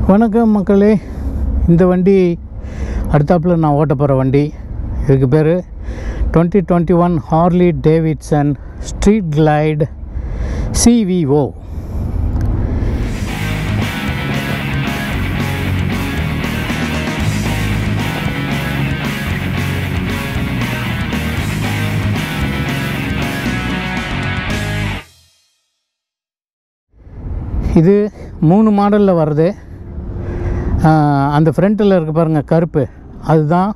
வணக்கம் மக்களே இந்த வண்டி அடுத்தாப்புல நான் ஓட்ட போகிற வண்டி இதுக்கு பேர் twenty twenty one Harley Davidson street glide CVO இது மூணு மாடலில் வருது ஆஹ் அந்த ஃப்ரண்ட்டில் இருக்க பாருங்கள் கருப்பு அதுதான்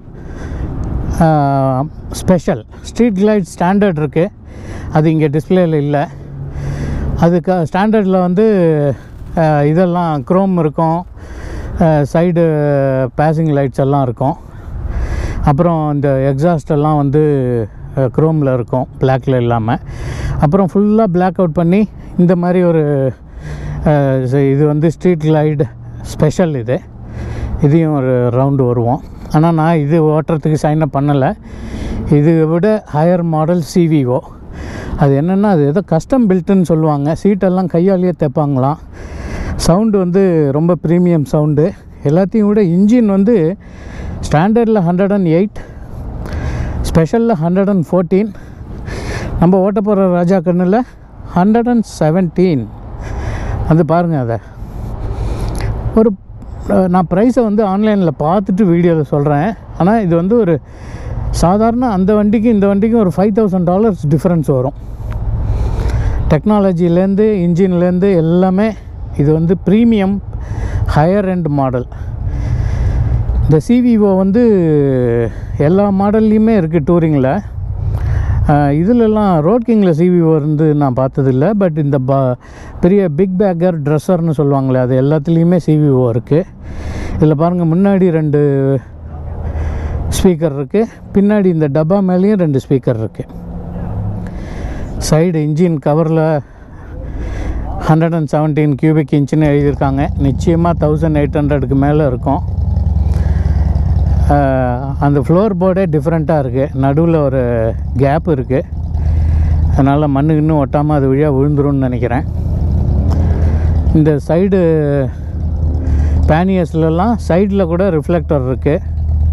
ஸ்பெஷல் ஸ்ட்ரீட் கிளைட் ஸ்டாண்டர்ட் இருக்குது அது இங்கே டிஸ்பிளேயில் இல்லை அதுக்கு ஸ்டாண்டர்டில் வந்து ஆஹ் இதெல்லாம் க்ரோம் இருக்கும் சைடு பேசிங் லைட்ஸ் எல்லாம் இருக்கும் அப்புறம் இந்த எக்ஸாஸ்ட் எல்லாம் வந்து க்ரோமில் இருக்கும் பிளாக்ல இல்லாமல் அப்புறம் ஃபுல்லாக பிளாக் அவுட் பண்ணி இந்த மாதிரி ஒரு அஹ், இது- இது வந்து ஸ்ட்ரீட் லைட் ஸ்பெஷல் இது இதையும் ஒரு ரவுண்டு வருவோம் ஆனால் நான் இது ஓட்டுறதுக்கு சைன் அப் பண்ணலை இது விட ஹையர் மாடல் சிவிஓ அது என்னென்னா அது ஏதோ கஸ்டம் பில்ட்டுன்னு சொல்லுவாங்க சீட்டெல்லாம் கையாலேயே தைப்பாங்களாம் சவுண்டு வந்து ரொம்ப ப்ரீமியம் சவுண்டு எல்லாத்தையும் விட இன்ஜின் வந்து ஸ்டாண்டர்டில் ஹண்ட்ரட் அண்ட் எயிட் ஸ்பெஷலில் ஹண்ட்ரட் அண்ட் ஃபோர்டீன் நம்ம ஓட்ட போகிற ராஜா கண்ணில் ஹண்ட்ரட் அண்ட் செவன்டீன் வந்து பாருங்கள் அதை ஒரு அஹ், நான் ப்ரைஸை வந்து ஆன்லைனில் பார்த்துட்டு வீடியோவில் சொல்கிறேன் ஆனால் இது வந்து ஒரு சாதாரண அந்த வண்டிக்கு இந்த வண்டிக்கும் ஒரு ஃபைவ் தௌசண்ட் டாலர்ஸ் டிஃப்ரென்ஸ் வரும் டெக்னாலஜிலேருந்து இன்ஜின்லேருந்து எல்லாமே இது வந்து ப்ரீமியம் ஹையர் end மாடல் இந்த சிவிஓ வந்து எல்லா மாடல்லையுமே இருக்குது டூரிங்கில் இதிலெல்லாம் ரோட் கிங்கில் சிவிஓ இருந்து நான் பார்த்ததில்ல பட் இந்த பா பெரிய பிக் பேக்கர் ட்ரெஸ்ஸர்னு சொல்லுவாங்களே அது எல்லாத்துலேயுமே சிவிஓ இருக்குது இதில் பாருங்கள் முன்னாடி ரெண்டு ஸ்பீக்கர் இருக்குது பின்னாடி இந்த டப்பா மேலேயும் ரெண்டு ஸ்பீக்கர் இருக்குது சைடு இன்ஜின் கவரில் ஹண்ட்ரட் அண்ட் செவன்டீன் கியூபிக் இன்ச்சுன்னு எழுதியிருக்காங்க நிச்சயமாக தௌசண்ட் எயிட் ஹண்ட்ரடுக்கு மேலே இருக்கும் ஆஹ் அந்த ஃப்ளோர் போர்டே டிஃப்ரெண்ட்டாக இருக்குது நடுவில் ஒரு கேப் இருக்குது அதனால் மண்ணு இன்னும் ஒட்டாமல் அது வழியாக விழுந்துரும்னு நினைக்கிறேன் இந்த சைடு பேனியஸ்லலாம் சைடில் கூட ரிஃப்ளெக்டர் இருக்குது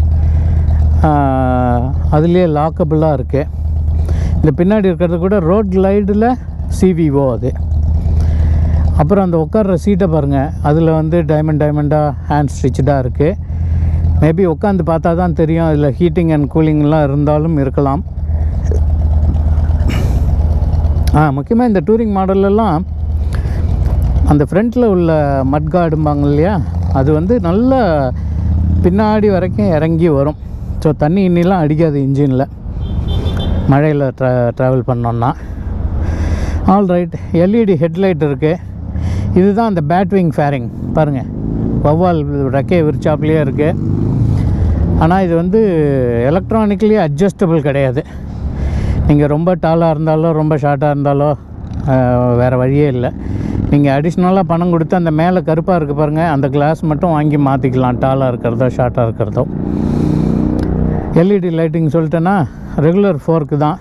அதுலேயே லாக்கபிளாக இருக்குது இந்த பின்னாடி இருக்கிறது கூட ரோட் லைடில் சிவிஓ அது அப்புறம் அந்த உட்கார்ற சீட்டை பாருங்கள் அதில் வந்து டைமண்ட் டைமண்டாக ஹேண்ட் ஸ்டிச்சடாக இருக்குது மேபி உட்காந்து பார்த்தா தான் தெரியும் அதில் ஹீட்டிங் அண்ட் கூலிங்லாம் இருந்தாலும் இருக்கலாம் ஆ முக்கியமாக இந்த டூரிங் மாடல்லலாம் அந்த ஃப்ரண்ட்டில் உள்ள மட்காடும்பாங்க இல்லையா அது வந்து நல்ல பின்னாடி வரைக்கும் இறங்கி வரும் ஸோ தண்ணி இன்னிலாம் அடிக்காது இன்ஜினில் மழையில் ட்ரா ட்ராவல் பண்ணோன்னா ஆல் ரைட் எல்இடி ஹெட்லைட் இருக்குது இதுதான் அந்த பேட்விங் ஃபேரிங் பாருங்கள் வவ்வால் ரெக்கையை விரிச்சாப்லேயே இருக்குது ஆனால் இது வந்து எலக்ட்ரானிக்கலி அட்ஜஸ்டபிள் கிடையாது நீங்கள் ரொம்ப டாலாக இருந்தாலோ ரொம்ப ஷார்ட்டாக இருந்தாலோ ஆஹ், வேறு வழியே இல்லை நீங்கள் அடிஷ்னலாக பணம் கொடுத்து அந்த மேலே கருப்பாக இருக்குது பாருங்கள் அந்த கிளாஸ் மட்டும் வாங்கி மாற்றிக்கலாம் டாலாக இருக்கிறதோ ஷார்ட்டாக இருக்கிறதோ எல்இடி லைட்டிங் சொல்லிட்டேன்னா ரெகுலர் ஃபோர்க்கு தான்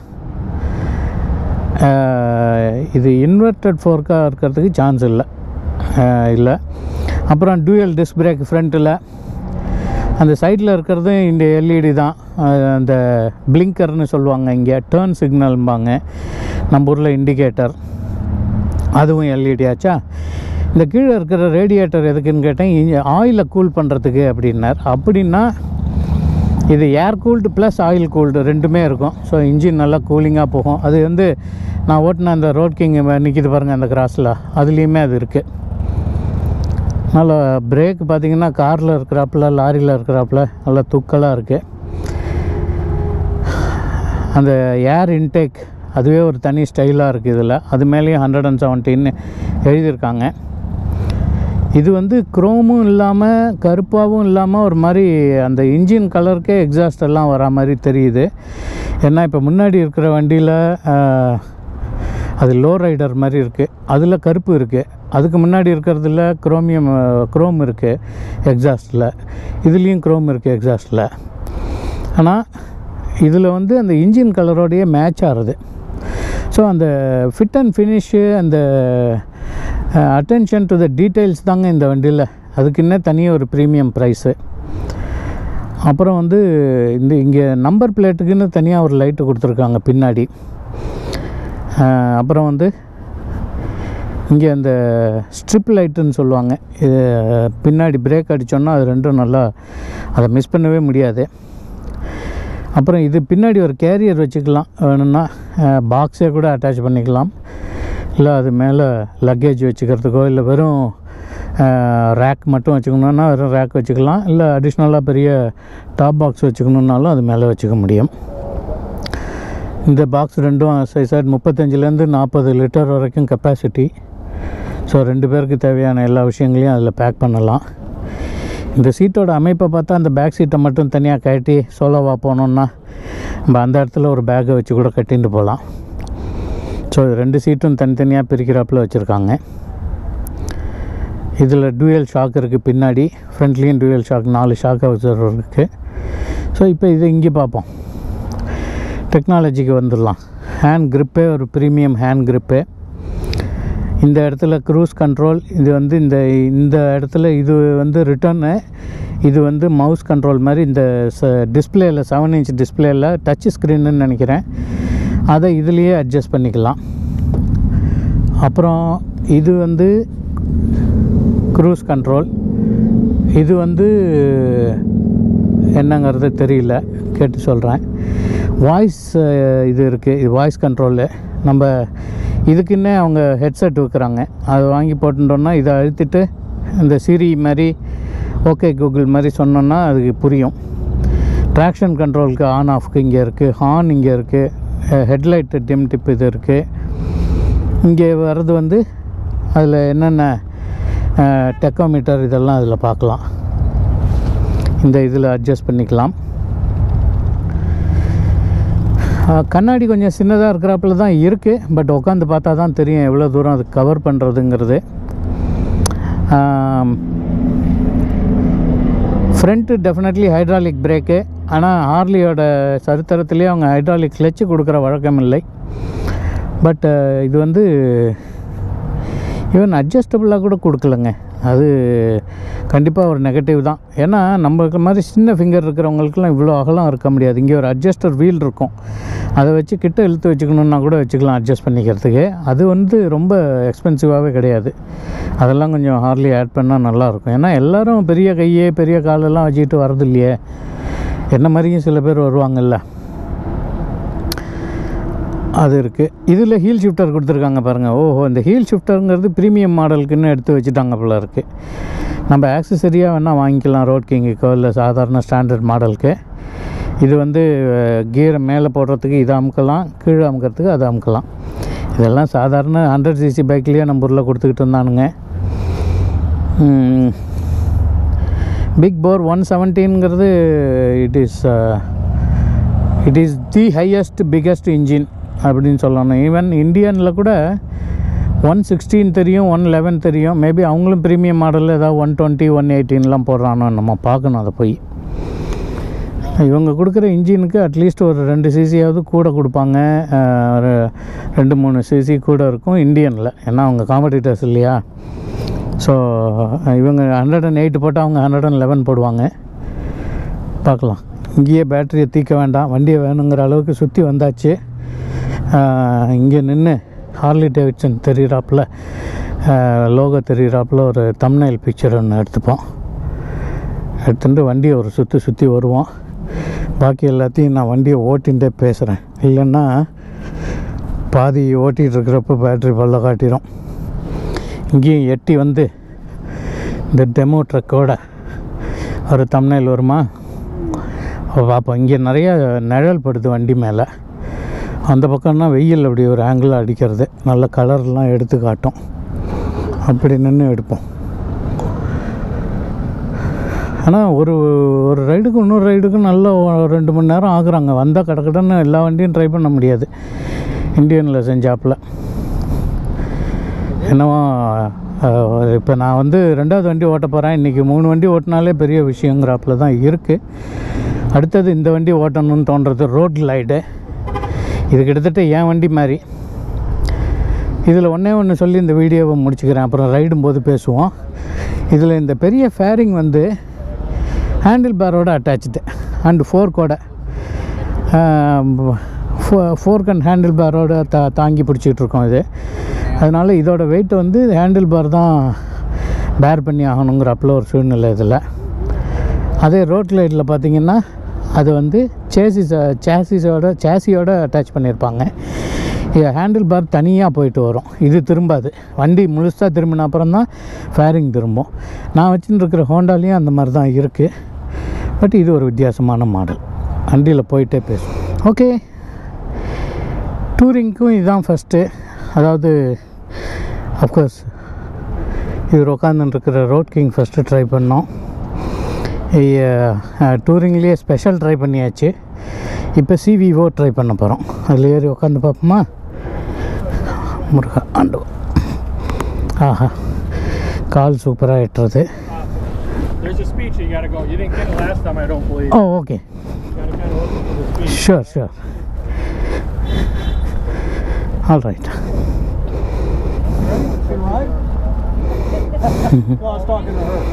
ஆஹ், இது இன்வெர்டட் ஃபோர்க்காக இருக்கிறதுக்கு சான்ஸ் இல்லை ஆஹ், இல்லை அப்புறம் டூயல் டிஸ்க் பிரேக் ஃப்ரண்ட்டில் அந்த சைடில் இருக்கிறது இந்த எல்இடி தான் ஆஹ், அந்த பிளிங்கர்னு சொல்லுவாங்க இங்கே டேர்ன் சிக்னல்பாங்க நம்ம ஊரில் இண்டிகேட்டர் அதுவும் எல்இடி ஆச்சா இந்த கீழே இருக்கிற ரேடியேட்டர் எதுக்குன்னு கேட்டேன் இங்கே ஆயிலை கூல் பண்ணுறதுக்கு அப்படின்னார் அப்படின்னா இது air cooled plus oil cooled ரெண்டுமே இருக்கும் ஸோ இன்ஜின் நல்லா கூலிங்காக போகும் அது வந்து நான் ஓட்டின அந்த ரோட் கிங் நிற்கிது பாருங்கள் அந்த கிராஸில் அதுலேயுமே அது இருக்குது நல்ல பிரேக் பார்த்தீங்கன்னா காரில் இருக்கிறாப்புல லாரியில் இருக்கிறாப்புல நல்லா தூக்கலாக இருக்குது அந்த ஏர் இன்டேக் அதுவே ஒரு தனி ஸ்டைலாக இருக்குது இதில் அது மேலேயும் ஹண்ட்ரட் அண்ட் செவன்டீன்னு எழுதியிருக்காங்க இது வந்து குரோமும் இல்லாமல் கருப்பாகவும் இல்லாமல் ஒரு மாதிரி அந்த இன்ஜின் கலருக்கே எக்ஸாஸ்ட் எல்லாம் வரா மாதிரி தெரியுது ஏன்னா இப்போ முன்னாடி இருக்கிற வண்டியில் அது லோ ரைடர் மாதிரி இருக்குது அதில் கருப்பு இருக்குது அதுக்கு முன்னாடி இருக்கிறதுல குரோமியம் குரோம் இருக்குது எக்ஸாஸ்ட்டில் இதுலேயும் குரோம் இருக்குது எக்ஸாஸ்ட்டில் ஆனால் இதில் வந்து அந்த இன்ஜின் கலரோடையே மேட்ச் ஆகுது ஸோ அந்த ஃபிட் அண்ட் ஃபினிஷு அந்த அட்டென்ஷன் டு த டீட்டெயில்ஸ் தாங்க இந்த வண்டியில் அதுக்குன்னே தனியாக ஒரு ப்ரீமியம் ப்ரைஸு அப்புறம் வந்து இந்த இங்கே நம்பர் பிளேட்டுக்குன்னு தனியாக ஒரு லைட்டு கொடுத்துருக்காங்க பின்னாடி ஆஹ் அப்புறம் வந்து இங்கே அந்த ஸ்ட்ரிப் லைட்டுன்னு சொல்லுவாங்க இது பின்னாடி பிரேக் அடித்தோன்னா அது ரெண்டும் நல்லா அதை மிஸ் பண்ணவே முடியாது அப்புறம் இது பின்னாடி ஒரு கேரியர் வச்சுக்கலாம் வேணும்னா பாக்ஸே கூட அட்டாச் பண்ணிக்கலாம் இல்லை அது மேலே லக்கேஜ் வச்சுக்கிறதுக்கோ இல்லை வெறும் ரேக் மட்டும் வச்சுக்கணுன்னா வெறும் ரேக் வச்சுக்கலாம் இல்லை அடிஷ்னலாக பெரிய டாப் பாக்ஸ் வச்சுக்கணுன்னாலும் அது மேலே வச்சுக்க முடியும் இந்த பாக்ஸ் ரெண்டும் சைஸாக முப்பத்தஞ்சிலேருந்து நாற்பது லிட்டர் வரைக்கும் கெப்பாசிட்டி ஸோ ரெண்டு பேருக்கு தேவையான எல்லா விஷயங்களையும் அதில் பேக் பண்ணலாம் இந்த சீட்டோட அமைப்பை பார்த்தா அந்த பேக் சீட்டை மட்டும் தனியாக கட்டி சோலோவாக போனோம்னா நம்ம அந்த இடத்துல ஒரு பேக்கை வச்சு கூட கட்டிட்டு போகலாம் ஸோ ரெண்டு சீட்டும் தனித்தனியாக பிரிக்கிறாப்புல வச்சுருக்காங்க இதில் டூயல் ஷாக் இருக்குது பின்னாடி ஃப்ரண்ட்லேயும் டூயல் ஷாக் நாலு ஷாக் அப்சர்வர் இருக்குது ஸோ இப்போ இது இங்கே பார்ப்போம் டெக்னாலஜிக்கு வந்துடலாம் ஹேண்ட் gripே ஒரு ப்ரீமியம் ஹேண்ட் gripே இந்த இடத்துல க்ரூஸ் கண்ட்ரோல் இது வந்து இந்த இந்த இடத்துல இது வந்து ரிட்டர்னு இது வந்து மவுஸ் கண்ட்ரோல் மாதிரி இந்த டிஸ்பிளேயில் செவன் இன்ச் டிஸ்பிளேயில் டச் ஸ்க்ரீன்னு நினைக்கிறேன் அதை இதுலேயே அட்ஜஸ்ட் பண்ணிக்கலாம் அப்புறம் இது வந்து க்ரூஸ் கண்ட்ரோல் இது வந்து என்னங்கிறது தெரியல கேட்டு சொல்கிறேன் வாய்ஸ் இது இருக்குது இது வாய்ஸ் கண்ட்ரோலு நம்ம இதுக்குன்னே அவங்க ஹெட்செட் விற்கிறாங்க அதை வாங்கி போட்டுட்டோம்னா இதை அழுத்திட்டு இந்த சிரி மாதிரி ஓகே கூகுள் மாதிரி சொன்னோன்னா அதுக்கு புரியும் ட்ராக்ஷன் கண்ட்ரோலுக்கு ஆன் ஆஃப்க்கு இங்கே இருக்குது ஹார்ன் இங்கே இருக்குது ஹெட்லைட்டு டிம் டிப் இது இருக்குது இங்கே வர்றது வந்து அதில் என்னென்ன டெக்கோமீட்டர் இதெல்லாம் அதில் பார்க்கலாம் இந்த இதில் அட்ஜஸ்ட் பண்ணிக்கலாம் அஹ், கண்ணாடி கொஞ்சம் சின்னதாக இருக்கிறாப்புல தான் இருக்குது பட் உட்காந்து பார்த்தா தான் தெரியும் எவ்வளோ தூரம் அது கவர் பண்ணுறதுங்கிறது ஃப்ரண்ட்டு டெஃபினெட்லி ஹைட்ராலிக் பிரேக்கு ஆனால் ஹார்லியோட சரித்திரத்திலே அவங்க ஹைட்ராலிக் கிளச்சு கொடுக்குற வழக்கம் இல்லை பட் இது வந்து ஈவன் அட்ஜஸ்டபுளாக கூட கொடுக்கலங்க அது கண்டிப்பாக ஒரு நெகட்டிவ் தான் ஏன்னா நம்மளுக்கு மாதிரி சின்ன ஃபிங்கர் இருக்கிறவங்களுக்குலாம் இவ்வளோ அகலம் இருக்க முடியாது இங்கே ஒரு அட்ஜஸ்டர் வீல் இருக்கும் அதை வச்சு கிட்ட இழுத்து வச்சுக்கணுன்னா கூட வச்சுக்கலாம் அட்ஜஸ்ட் பண்ணிக்கிறதுக்கு அது வந்து ரொம்ப எக்ஸ்பென்சிவாகவே கிடையாது அதெல்லாம் கொஞ்சம் ஹார்லி ஆட் பண்ணால் நல்லாயிருக்கும் ஏன்னா எல்லாரும் பெரிய கையே பெரிய காலெல்லாம் வச்சுக்கிட்டு வரது இல்லையே என்ன மாதிரியும் சில பேர் வருவாங்கல்ல அது இருக்குது இதில் ஹீல் ஷிஃப்டர் கொடுத்துருக்காங்க பாருங்கள் ஓஹோ இந்த ஹீல் ஷிஃப்டருங்கிறது ப்ரீமியம் மாடலுக்குன்னு எடுத்து வச்சுட்டாங்க போல இருக்குது நம்ம ஆக்சசரியாக வேணால் வாங்கிக்கலாம் ரோட் கிங்குக்கோ இல்லை சாதாரண ஸ்டாண்டர்ட் மாடலுக்கு இது வந்து கியரை மேலே போடுறதுக்கு இதை அமுக்கலாம் கீழே அமுக்கிறதுக்கு அதை அமுக்கலாம் இதெல்லாம் சாதாரண ஹண்ட்ரட் சிசி பைக்லேயே நம்ம ஊரில் கொடுத்துக்கிட்டு இருந்தானுங்க பிக் போர் ஒன் செவன்டீன்ங்கிறது it is it is the highest biggest engine அப்படின்னு சொல்லணும் ஈவன் இந்தியனில் கூட ஒன் சிக்ஸ்டீன் தெரியும் ஒன் லெவன் தெரியும் மேபி அவங்களும் ப்ரீமியம் மாடலில் ஏதாவது ஒன் டுவெண்ட்டி ஒன் எயிட்டீன்லாம் போடுறானோ நம்ம பார்க்கணும் அதை போய் இவங்க கொடுக்குற இன்ஜினுக்கு அட்லீஸ்ட் ஒரு ரெண்டு சிசியாவது கூட கொடுப்பாங்க அஹ், ஒரு ரெண்டு மூணு சிசி கூட இருக்கும் இந்தியனில் ஏன்னா அவங்க காம்படிட்டர்ஸ் இல்லையா ஸோ இவங்க ஹண்ட்ரட் அண்ட் எயிட் போட்டால் அவங்க ஹண்ட்ரட் அண்ட் லெவன் போடுவாங்க பார்க்கலாம் இங்கேயே பேட்டரியை தீக்க வேண்டாம் வண்டியை வேணுங்கிற அளவுக்கு சுற்றி வந்தாச்சு இங்கே நின்று ஹார்லி டேவிட்சன் தெரிகிறாப்புல லோகோ தெரிகிறாப்புல ஒரு தம்னைல் பிக்சர் ஒன்று எடுத்துப்போம் எடுத்துட்டு வண்டியை ஒரு சுற்றி சுற்றி வருவோம் பாக்கி எல்லாத்தையும் நான் வண்டியை ஓட்டிகிட்டே பேசுகிறேன் இல்லைன்னா பாதி ஓட்டிகிட்டு இருக்கிறப்ப பேட்ரி பல்ல காட்டிடும் இங்கேயும் எட்டி வந்து இந்த டெமோ ட்ரக்கோட ஒரு தம்னைல் வருமா அப்ப பார்ப்போம் இங்கே நிறைய நிழல் படுது வண்டி மேலே அந்த பக்கம்னா வெயில் அப்படி ஒரு ஆங்கிள் அடிக்கிறது நல்ல கலர்லாம் எடுத்து காட்டும் அப்படி நின்று எடுப்போம் ஆனால் ஒரு ஒரு ரைடுக்கு இன்னொரு ரைடுக்கு நல்ல ஒரு ரெண்டு மணி நேரம் ஆகுறாங்க வந்தால் கடக்கடன்னு எல்லா வண்டியும் ட்ரை பண்ண முடியாது இந்தியனில் செஞ்சாப்புல என்னவோ இப்போ நான் வந்து ரெண்டாவது வண்டி ஓட்ட போகிறேன் இன்றைக்கி மூணு வண்டி ஓட்டினாலே பெரிய விஷயங்கிறாப்புல தான் இருக்குது அடுத்தது இந்த வண்டி ஓட்டணும்னு தோன்றது ரோட் லைடு இது கிட்டத்தட்ட என் வண்டி மாதிரி இதில் ஒன்றே ஒன்று சொல்லி இந்த வீடியோவை முடிச்சுக்கிறேன் அப்புறம் ரைடும் போது பேசுவோம் இதில் இந்த பெரிய ஃபேரிங் வந்து ஹேண்டில் பாரோட அட்டாச்சு அண்ட் ஃபோர்க்கோட ஃபோர்க் அண்ட் ஹேண்டில் பாரோட தா தாங்கி பிடிச்சிட்டு இருக்கோம் இது அதனால் இதோட வெயிட் வந்து ஹேண்டில் பார் தான் பேர் பண்ணி ஆகணுங்கிறப்பல ஒரு சூழ்நிலை இதில் அதே ரோட் லைட்டில் பார்த்தீங்கன்னா அது வந்து சேசிஸ் சேசிஸோட சேசியோட அட்டாச் பண்ணியிருப்பாங்க இது ஹேண்டில் பார் தனியாக போயிட்டு வரும் இது திரும்பாது வண்டி முழுசாக திரும்பின அப்புறம் தான் ஃபேரிங் திரும்பும் நான் வச்சுட்டு இருக்கிற ஹோண்டாலையும் அந்த மாதிரி தான் இருக்குது பட் இது ஒரு வித்தியாசமான மாடல் வண்டியில் போயிட்டே பேசும் ஓகே டூரிங்க்கும் இதுதான் ஃபஸ்ட்டு அதாவது அஃப்கோர்ஸ் இவர் உட்காந்துருக்கிற ரோட் கிங் ஃபஸ்ட்டு ட்ரை பண்ணோம் டூரிங்லேயே ஸ்பெஷல் ட்ரை பண்ணியாச்சு இப்போ சிவிஓ ட்ரை பண்ண போகிறோம் அதில் ஏறி உட்காந்து பார்ப்போமா முருகா ஆண்டு ஆஹா கால் சூப்பராக எட்டுறது There's a speech you gotta go. You didn't get it last time, I don't believe. Oh okay You gotta kind of listen to the speech. Sure sure all right Well, I was talking to her.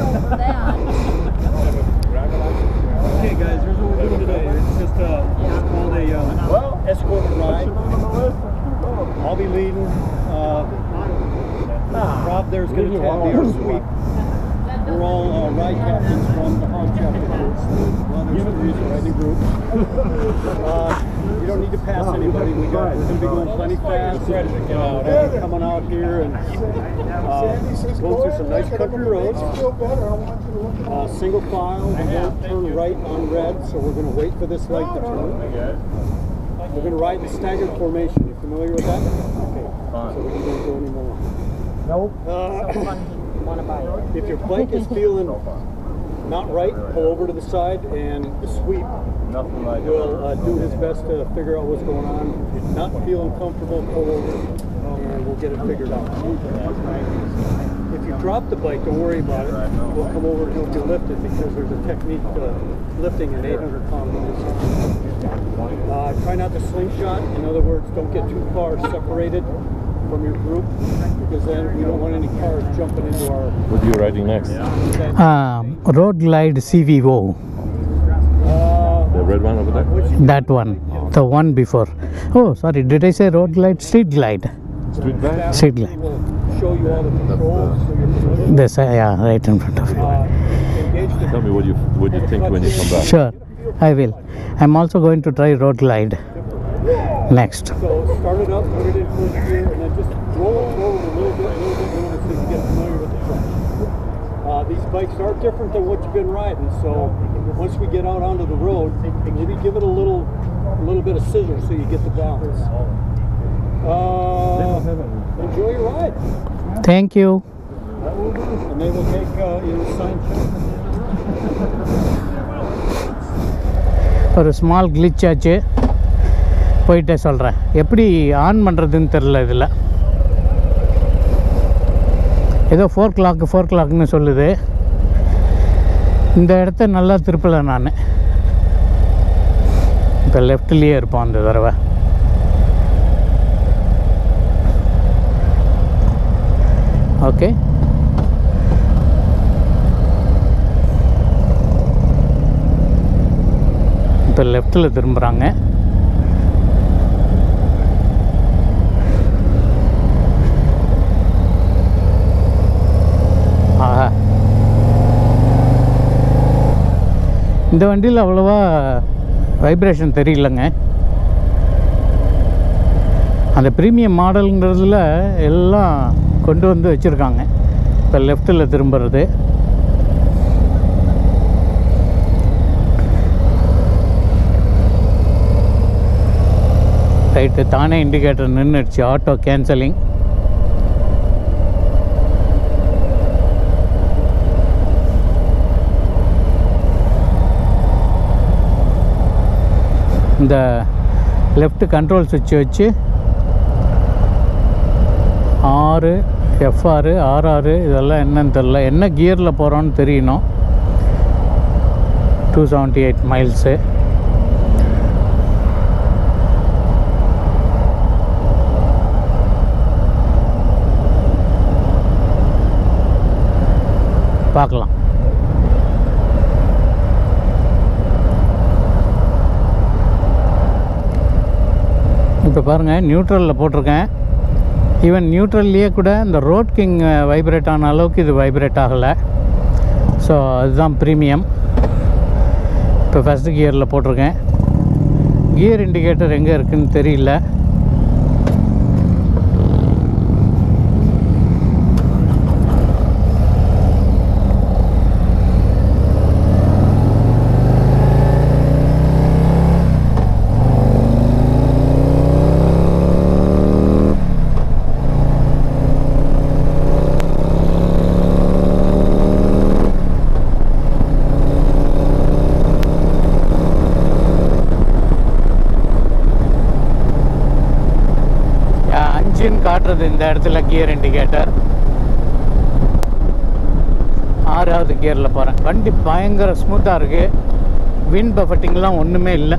Okay, guys, here's what we're doing today. It's just uh, it's called a uh, escort ride. I'll be leading. Uh, Rob there's going to be our sweep. We're all uh, ride captains from the hog chapter group. Well, there's three riding group. Uh, you don't need to pass anybody. We got, we're going to be going plenty fast. Uh, we'll be coming out here and uh, go through some nice country roads. Uh, single file, we won't turn right on red, so we're going to wait for this light to turn. We're going to ride in staggered formation. You familiar with that? Okay. So we don't go anymore. Nope. Uh, if your bike is feeling not right, pull over to the side, and the sweep Nothing like will uh, do his best to figure out what's going on. If you're not feeling comfortable, pull over, and we'll get it figured out. If you drop the bike, don't worry about it. We'll come over and help you lift it because there's a technique to lifting an 800 pound motorcycle. Uh, try not to slingshot. In other words, don't get too far separated from your group because then we don't want any cars jumping into our. What are you riding next? Road glide CVO Uh, The red one over there? that one the one before oh sorry did i say road light street glide Street bike? street glide We'll show you all the controls so you're familiar. this uh, yeah right in front of you Uh, engage the Tell me what you what you think when you come back. sure i will i'm also going to try road glide next So start it up, put it in first gear, and then just roll it forward a little bit, a little bit, a little bit, so you get familiar with the truck. Uh, these bikes are different than what you've been riding, so once we get out onto the road, maybe give it a little, a little bit of scissor so you get the balance. Uh, enjoy your ride, thank you and they will take uh, your sign check. ஒரு small glitch ஆச்சு போயிட்டே சொல்கிறேன் எப்படி on பண்ணுறதுன்னு தெரில இதில் ஏதோ four clock four கிளாக்னு சொல்லுது இந்த இடத்த நல்லா திருப்பலை நான் இப்போ லெஃப்ட்லேயே இருப்போம் அந்த தடவை ஓகே இப்போ லெஃப்ட்டில் திரும்புகிறாங்க ஆஹா இந்த வண்டியில் அவ்வளோவா வைப்ரேஷன் தெரியலங்க அந்த ப்ரீமியம் மாடலுங்கிறதுல எல்லாம் கொண்டு வந்து வச்சுருக்காங்க இப்போ லெஃப்ட்டில் திரும்புறது ரைட்டு தானே இண்டிகேட்டர் நின்றுடுச்சு ஆட்டோ கேன்சலிங் இந்த லெஃப்ட் கண்ட்ரோல் சுவிட்ச் வச்சு ஆறு எஃப்ஆர் ஆர்ஆர் இதெல்லாம் என்னன்னு தெரில என்ன கியரில் போகிறோன்னு தெரியணும் டூ செவன்ட்டி எயிட் மைல்ஸு பார்க்கலாம் இப்போ பாருங்கள் நியூட்ரலில் போட்டிருக்கேன் ஈவன் நியூட்ரல்லையே கூட இந்த ரோட் கிங் வைப்ரேட் ஆன அளவுக்கு இது வைப்ரேட் ஆகலை ஸோ அதுதான் ப்ரீமியம் இப்போ ஃபஸ்ட்டு கியரில் போட்டிருக்கேன் கியர் இண்டிகேட்டர் எங்கே இருக்குன்னு தெரியல அஞ்சுன்னு காட்டுறது இந்த இடத்துல கியர் இண்டிகேட்டர் ஆறாவது கியரில் போகிறேன் வண்டி பயங்கர ஸ்மூத்தாக இருக்குது வின் பஃபட்டிங்லாம் ஒன்றுமே இல்லை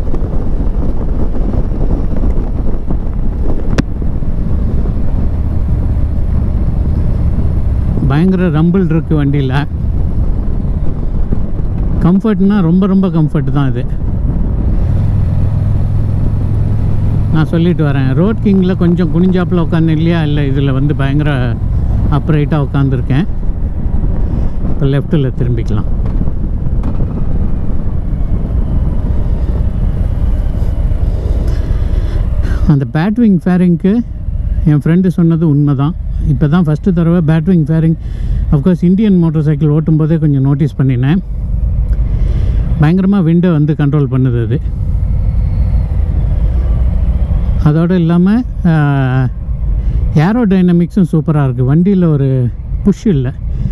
பயங்கர ரம்பிள் இருக்குது வண்டியில் கம்ஃபர்ட்னா ரொம்ப ரொம்ப கம்ஃபர்ட் தான் இது நான் சொல்லிட்டு வரேன் ரோட் கிங்கில் கொஞ்சம் குனிஞ்சாப்பில் உட்காந்து இல்லையா இல்லை இதில் வந்து பயங்கர அப்ரைட்டாக உட்காந்துருக்கேன் இப்போ லெஃப்ட்டில் திரும்பிக்கலாம் அந்த பேட்விங் ஃபேரிங்க்கு என் ஃப்ரெண்டு சொன்னது உண்மை தான் இப்போ தான் ஃபஸ்ட்டு தடவை batwing fairing of course Indian motorcycle ஓட்டும்போதே கொஞ்சம் நோட்டீஸ் பண்ணினேன் பயங்கரமாக விண்டோ வந்து கண்ட்ரோல் பண்ணுது அது அதோடு இல்லாமல் ஏரோ டைனமிக்ஸும் சூப்பராக இருக்குது வண்டியில் ஒரு புஷ் இல்லை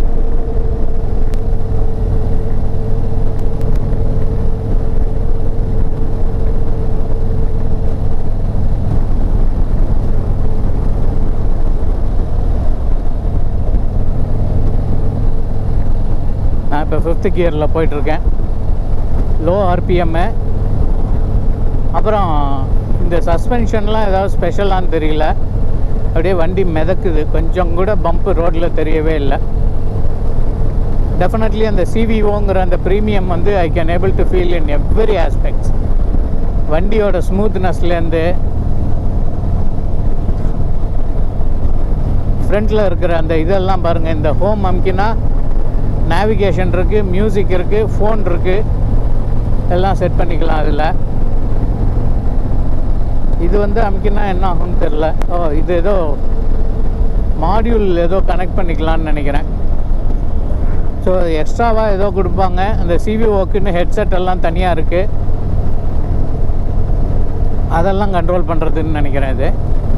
நான் இப்போ ஃபிஃப்த்து கியரில் போயிட்டுருக்கேன் லோ ஆர்பிஎம்மு அப்புறம் இந்த சஸ்பென்ஷன்லாம் ஏதாவது ஸ்பெஷலான்னு தெரியல அப்படியே வண்டி மிதக்குது கொஞ்சம் கூட பம்ப்பு ரோட்டில் தெரியவே இல்லை டெஃபினெட்லி அந்த சிவிஓங்கிற அந்த ப்ரீமியம் வந்து I can able to feel in every aspects வண்டியோட ஸ்மூத்னஸ்லேருந்து ஃப்ரண்ட்டில் இருக்கிற அந்த இதெல்லாம் பாருங்கள் இந்த ஹோம் அமுக்கினா நேவிகேஷன் இருக்குது மியூசிக் இருக்குது ஃபோன் இருக்குது எல்லாம் செட் பண்ணிக்கலாம் அதில் இது வந்து அமுக்கினா என்ன ஆகும்னு தெரில ஓ இது ஏதோ மாடியூல் ஏதோ கனெக்ட் பண்ணிக்கலாம்னு நினைக்கிறேன் ஸோ எக்ஸ்ட்ராவாக ஏதோ கொடுப்பாங்க அந்த சிவிஓக்குன்னு ஹெட்செட் எல்லாம் தனியாக இருக்குது அதெல்லாம் கண்ட்ரோல் பண்ணுறதுன்னு நினைக்கிறேன் இது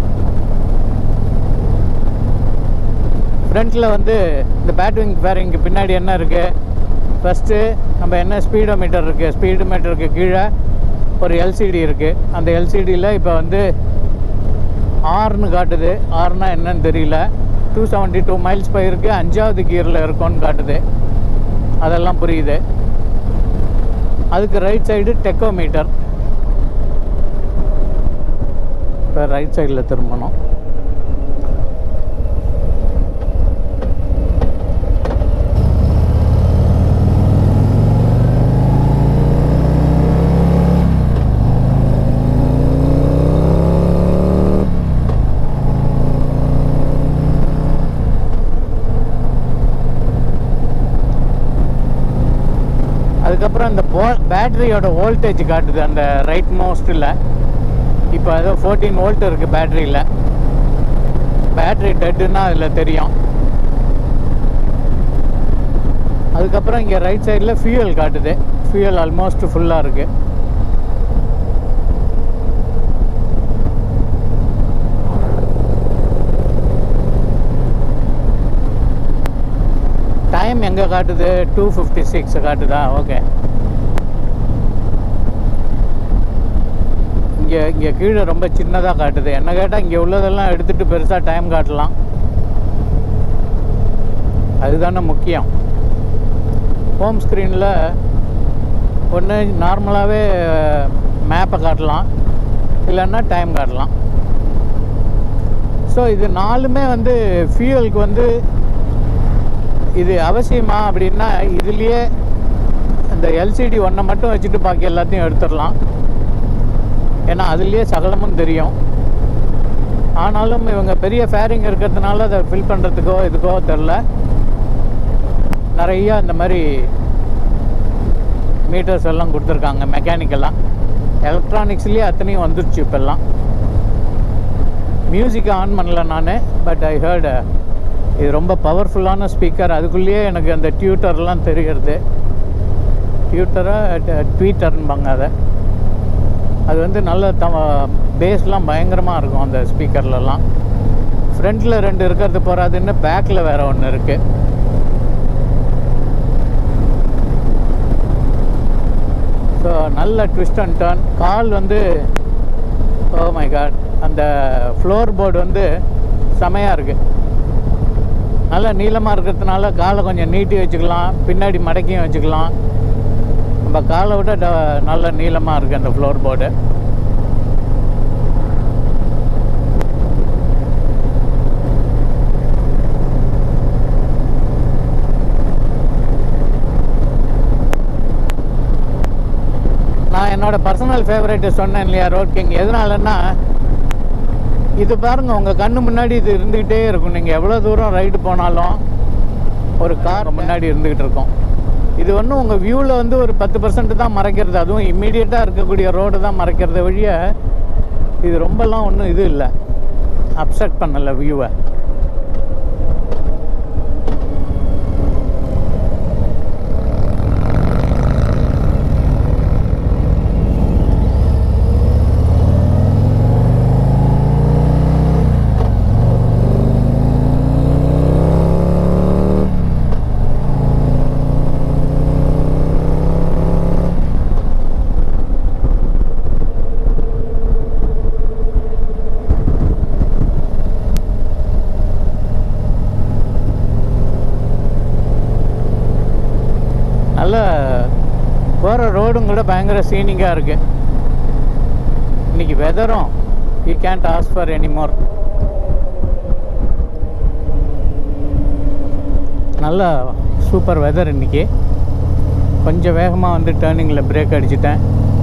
ஃப்ரண்ட்டில் வந்து இந்த பேட்விங் ஃபேரிங்க்கு பின்னாடி என்ன இருக்குது ஃபஸ்ட்டு நம்ம என்ன ஸ்பீடோ மீட்டர் இருக்குது ஸ்பீடு மீட்டருக்கு கீழே ஒரு எல்சிடி இருக்குது அந்த எல்சிடியில் இப்போ வந்து ஆர்னு காட்டுது ஆர்னா என்னன்னு தெரியல டூ செவன்ட்டி டூ மைல்ஸ் போயிருக்கு அஞ்சாவது கியரில் இருக்கோன்னு காட்டுது அதெல்லாம் புரியுது அதுக்கு ரைட் சைடு டெக்கோமீட்டர் இப்போ ரைட் சைடில் திரும்பணும் அதுக்கப்புறம் இந்த போ பேட்டரியோட வோல்டேஜ் காட்டுது அந்த ரைட் மோஸ்ட்டில் இப்போ ஏதோ ஃபோர்டீன் வோல்ட் இருக்குது பேட்டரியில் பேட்டரி டெட்டுன்னா அதில் தெரியும் அதுக்கப்புறம் இங்கே ரைட் சைடில் ஃபியூயல் காட்டுது ஃபியூயல் ஆல்மோஸ்ட் ஃபுல்லாக இருக்குது டைம் எங்கே காட்டுது டூ ஃபிஃப்டி சிக்ஸ் காட்டுதா ஓகே இங்கே இங்கே கீழே ரொம்ப சின்னதாக காட்டுது என்ன கேட்டால் இங்கே உள்ளதெல்லாம் எடுத்துகிட்டு பெருசாக டைம் காட்டலாம் அதுதானே முக்கியம் ஹோம் ஸ்க்ரீனில் ஒன்று நார்மலாகவே மேப்பை காட்டலாம் இல்லைன்னா டைம் காட்டலாம் ஸோ இது நாலுமே வந்து ஃபியூயலுக்கு வந்து இது அவசியமா அப்படின்னா இதுலேயே இந்த எல்சிடி ஒன்றை மட்டும் வச்சுட்டு பாக்கி எல்லாத்தையும் எடுத்துடலாம் ஏன்னா அதுலேயே சகலமும் தெரியும் ஆனாலும் இவங்க பெரிய ஃபேரிங் இருக்கிறதுனால அதை ஃபில் பண்ணுறதுக்கோ இதுக்கோ தெரில நிறையா இந்த மாதிரி மீட்டர்ஸ் எல்லாம் கொடுத்துருக்காங்க மெக்கானிக்கெல்லாம் எலக்ட்ரானிக்ஸ்லேயே அத்தனையும் வந்துருச்சு இப்போல்லாம் மியூசிக் ஆன் பண்ணல நான் பட் ஐ ஹேர்டு இது ரொம்ப பவர்ஃபுல்லான ஸ்பீக்கர் அதுக்குள்ளேயே எனக்கு அந்த டியூட்டர்லாம் தெரிகிறது டியூட்டரா ட்வீட்டர்ன்பாங்க அதை அது வந்து நல்ல த பேஸ்லாம் பயங்கரமாக இருக்கும் அந்த ஸ்பீக்கர்லலாம் ஃப்ரண்ட்டில் ரெண்டு இருக்கிறது போகாதுன்னு பேக்கில் வேறு ஒன்று இருக்குது ஸோ நல்ல ட்விஸ்ட் அண்ட் டர்ன் கால் வந்து ஓ மை காட் அந்த ஃப்ளோர் போர்டு வந்து செமையாக இருக்குது நல்ல நீளமாக இருக்கிறதுனால காலை கொஞ்சம் நீட்டி வச்சுக்கலாம் பின்னாடி மடக்கியும் வச்சுக்கலாம் நம்ம காலை விட ட- நல்ல நீளமாக இருக்குது அந்த ஃப்ளோர் போர்டு நான் என்னோட பர்சனல் ஃபேவரேட்டு சொன்னேன் இல்லையா ரோட் கிங் எதனாலன்னா இது பாருங்க உங்கள் கண்ணு முன்னாடி இது இருந்துக்கிட்டே இருக்கும் நீங்கள் எவ்வளோ தூரம் ரைடு போனாலும் ஒரு கார் முன்னாடி இருந்துக்கிட்டு இருக்கும் இது ஒன்றும் உங்கள் வியூவில் வந்து ஒரு பத்து பர்சன்ட் தான் மறைக்கிறது அதுவும் இம்மீடியட்டாக இருக்கக்கூடிய ரோடு தான் மறைக்கிறத வழிய இது ரொம்பலாம் ஒன்றும் இது இல்லை அப்செட் பண்ணலை வியூவை நல்ல போகிற ரோடும் கூட பயங்கர சீனிங்காக இருக்குது இன்னைக்கு வெதரும் you can't ask for anymore நல்ல சூப்பர் வெதர் இன்னைக்கு கொஞ்சம் வேகமாக வந்து டேர்னிங்கில் பிரேக் அடிச்சிட்டேன்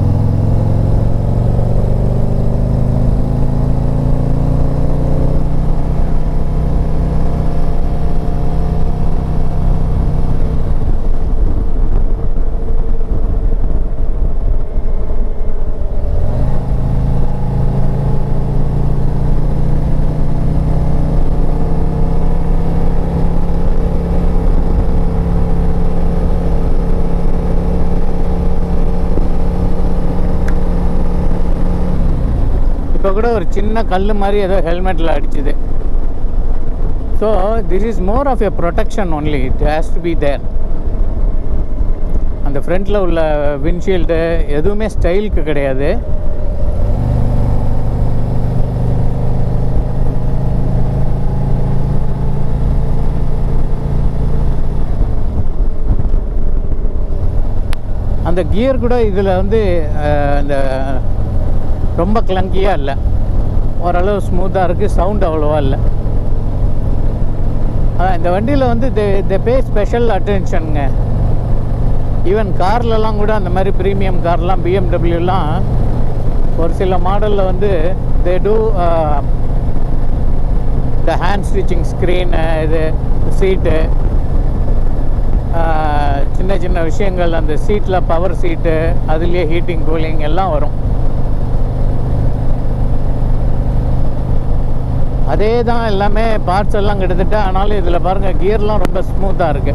இப்போ கூட ஒரு சின்ன கல் மாதிரி ஏதோ ஹெல்மெட்டில் அடிச்சுது so this is more of a protection only it has to be there அந்த ஃப்ரண்ட்டில் உள்ள விண்ட்ஷீல்டு எதுவுமே ஸ்டைலுக்கு கிடையாது அந்த கியர் கூட இதில் வந்து அஹ், இந்த ரொம்ப கிளங்கியாக இல்லை ஓரளவு ஸ்மூத்தாக இருக்குது சவுண்ட் அவ்வளோவா இல்லை அதான் இந்த வண்டியில் வந்து தே தே பே ஸ்பெஷல் அட்டென்ஷனுங்க ஈவன் கார்லலாம் கூட அந்த மாதிரி ப்ரீமியம் கார்லாம் பிஎம்டபிள்யூலாம் ஒரு சில மாடலில் வந்து they do the hand stitching screen இது சீட்டு சின்ன சின்ன விஷயங்கள் அந்த சீட்டில் பவர் சீட்டு அதுலேயே ஹீட்டிங் கூலிங் எல்லாம் வரும் அதே தான் எல்லாமே பார்ட்ஸ் எல்லாம் கிட்டத்தட்ட ஆனாலும் இதில் பாருங்கள் கியர்லாம் ரொம்ப ஸ்மூத்தாக இருக்குது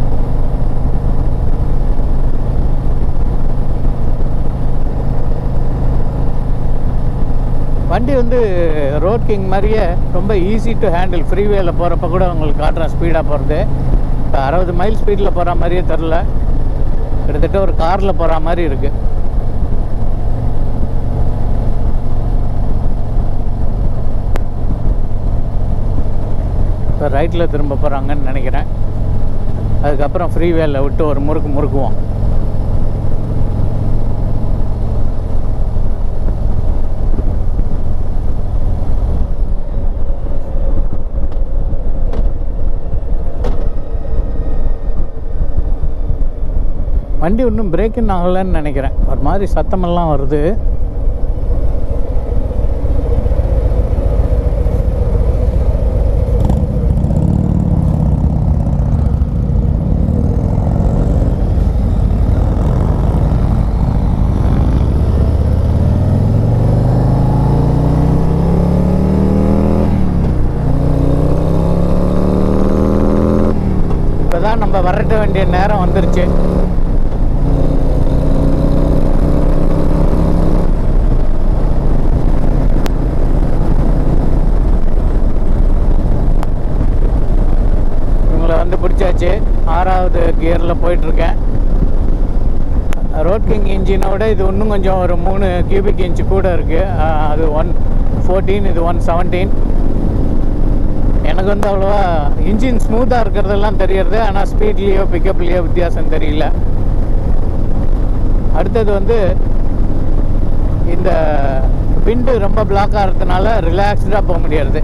வண்டி வந்து ரோட் கிங் மாதிரியே ரொம்ப ஈஸி டு ஹேண்டில் ஃப்ரீவேல போகிறப்ப கூட உங்களுக்கு காட்டுறேன் ஸ்பீடாக போகிறது இப்போ அறுபது மைல் ஸ்பீடில் போகிற மாதிரியே தெரில கிட்டத்தட்ட ஒரு காரில் போகிற மாதிரி இருக்குது இப்போ ரைட்டில் திரும்ப போகிறாங்கன்னு நினைக்கிறேன் அதுக்கப்புறம் ஃப்ரீவேல விட்டு ஒரு முறுக்கு முறுக்குவோம் வண்டி இன்னும் பிரேக்கின் ஆகலைன்னு நினைக்கிறேன் ஒரு மாதிரி சத்தமெல்லாம் வருது இப்போதான் நம்ம வரட்ட வேண்டிய நேரம் வந்துருச்சு இவங்களை வந்து பிடிச்சாச்சு ஆறாவது கியரில் போயிட்டுருக்கேன் ரோட் கிங் இன்ஜினோட இது இன்னும் கொஞ்சம் ஒரு மூணு கியூபிக் இன்ச்சு கூட இருக்குது அது ஒன் ஃபோர்டீன் இது ஒன் செவன்டீன் எனக்கு வந்து அவ்வளோவா இன்ஜின் ஸ்மூத்தாக இருக்கிறதெல்லாம் தெரியறது ஆனால் ஸ்பீட்லேயோ பிக்கப்லேயோ வித்தியாசம் தெரியல அடுத்தது வந்து இந்த விண்டு ரொம்ப பிளாக் ஆகிறதுனால ரிலாக்ஸ்டாக போக முடியாது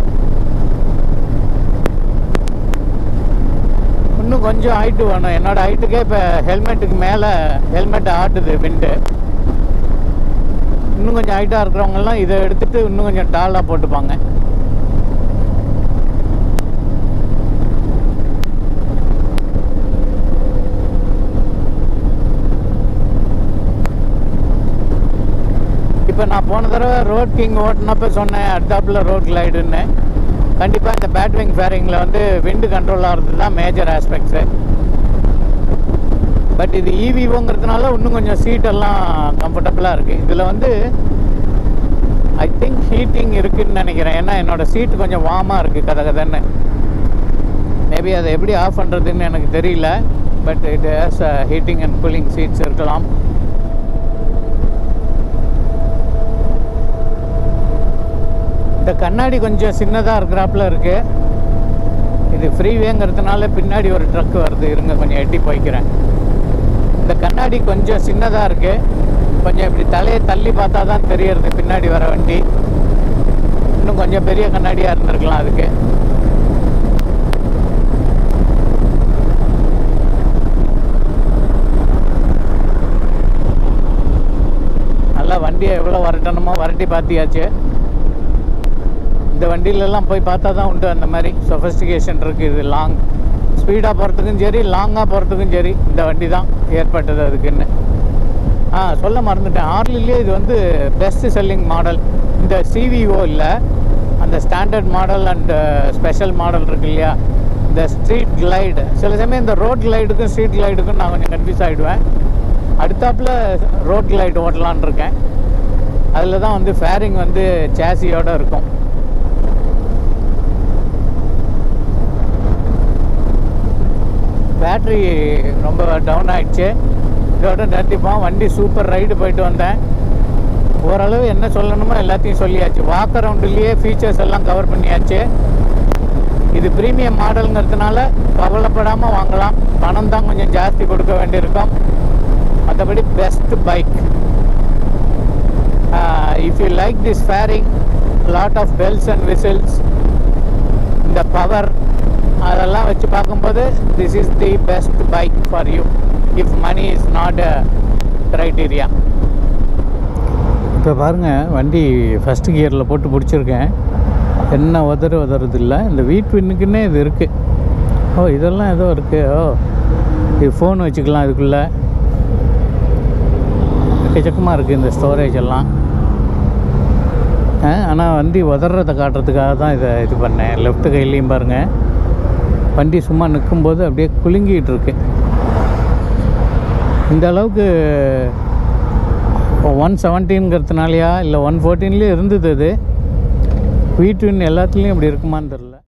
இன்னும் கொஞ்சம் ஹைட்டு வேணும் என்னோட ஹைட்டுக்கே இப்போ ஹெல்மெட்டுக்கு மேலே ஹெல்மெட் ஆட்டுது விண்டு இன்னும் கொஞ்சம் ஹைட்டாக இருக்கிறவங்கெல்லாம் இதை எடுத்துட்டு இன்னும் கொஞ்சம் டாலாக போட்டுப்பாங்க இப்போ நான் போன தடவை ரோட் கிங் ஓட்டினப்ப சொன்னேன் அடுத்தாப்புல ரோட் கிளைடுன்னு கண்டிப்பாக இந்த பேட்விங் ஃபேரிங்கில் வந்து விண்டு கண்ட்ரோல் ஆகிறது தான் மேஜர் ஆஸ்பெக்ட்ஸு பட் இது இவிஓங்கிறதுனால இன்னும் கொஞ்சம் சீட்டெல்லாம் கம்ஃபர்டபுளாக இருக்குது இதில் வந்து ஐ திங்க் ஹீட்டிங் இருக்குன்னு நினைக்கிறேன் ஏன்னா என்னோடய சீட்டு கொஞ்சம் வார்மாக இருக்குது கதை கதைன்னு மேபி அதை எப்படி ஆஃப் பண்ணுறதுன்னு எனக்கு தெரியல but it has heating and cooling seats இருக்கலாம் இந்த கண்ணாடி கொஞ்சம் சின்னதாக இருக்கிறாப்புல இருக்கு இது ஃப்ரீவேங்கிறதுனால பின்னாடி ஒரு ட்ரக் வருது இருங்க கொஞ்சம் எட்டி போய்க்கிறேன் இந்த கண்ணாடி கொஞ்சம் சின்னதாக இருக்கு கொஞ்சம் இப்படி தலையை தள்ளி பார்த்தா தான் தெரியறது பின்னாடி வர வண்டி இன்னும் கொஞ்சம் பெரிய கண்ணாடியாக இருந்திருக்கலாம் அதுக்கு நல்லா வண்டியை எவ்வளோ வரட்டணுமோ வரட்டி பார்த்தியாச்சு இந்த வண்டியிலலாம் போய் பார்த்தா தான் உண்டு அந்த மாதிரி சொஃபஸ்டிகேஷன் இருக்குது இது லாங் ஸ்பீடாக போகிறதுக்கும் சரி லாங்காக போகிறதுக்கும் சரி இந்த வண்டி தான் ஏற்பட்டது அதுக்குன்னு ஆ சொல்ல மறந்துட்டேன் ஆர்லிலே இது வந்து பெஸ்ட் செல்லிங் மாடல் இந்த சிவிஓ இல்லை அந்த standard model and special model இருக்கு இல்லையா இந்த ஸ்ட்ரீட் கிளைடு சில சமயம் இந்த ரோட் கிளைடுக்கும் ஸ்ட்ரீட் கிளைடுக்கும் நான் கொஞ்சம் கன்ஃபியூஸ் ஆகிடுவேன் அடுத்தாப்புல ரோட் கிளைட் ஓட்டலான் இருக்கேன் அதில் தான் வந்து ஃபேரிங் வந்து சேசியோட இருக்கும் பேட்ரி ரொம்ப டவுன் ஆயிடுச்சு இதோட நிறுத்திப்போம் வண்டி சூப்பர் ரைடு போயிட்டு வந்தேன் ஓரளவு என்ன சொல்லணுமோ எல்லாத்தையும் சொல்லியாச்சு வாக் அரவுண்ட்லேயே ஃபீச்சர்ஸ் எல்லாம் கவர் பண்ணியாச்சு இது ப்ரீமியம் மாடலுங்கிறதுனால கவலைப்படாமல் வாங்கலாம் பணம் தான் கொஞ்சம் ஜாஸ்தி கொடுக்க வேண்டியிருக்கும் மற்றபடி best bike if you like this fairing lot of bells and whistles இந்த பவர் அதெல்லாம் வச்சு பார்க்கும்போது this is the best bike for you if money is not a criteria இப்போ பாருங்கள் வண்டி ஃபஸ்ட் கியரில் போட்டு பிடிச்சிருக்கேன் என்ன உதறு உதறது இல்லை இந்த வீட் பின்னுக்குன்னே இது இருக்குது ஓ இதெல்லாம் ஏதோ இருக்குது ஓ இது ஃபோன் வச்சுக்கலாம் இதுக்குள்ளே எக்கச்சக்கமாக இருக்குது இந்த ஸ்டோரேஜ் எல்லாம் ஆனால் வண்டி உதறதை காட்டுறதுக்காக தான் இதை இது பண்ணேன் லெஃப்ட் கையிலையும் பாருங்கள் வண்டி சும்மா நிற்கும்போது அப்படியே குலுங்கிட்டு இருக்கு இந்த அளவுக்கு ஒன் செவன்டீன்ங்கிறதுனாலையா இல்லை ஒன் ஃபோர்டீன்லேயும் இருந்தது அது வீட்டுன்னு எல்லாத்துலேயும் இப்படி இருக்குமான்னு தெரில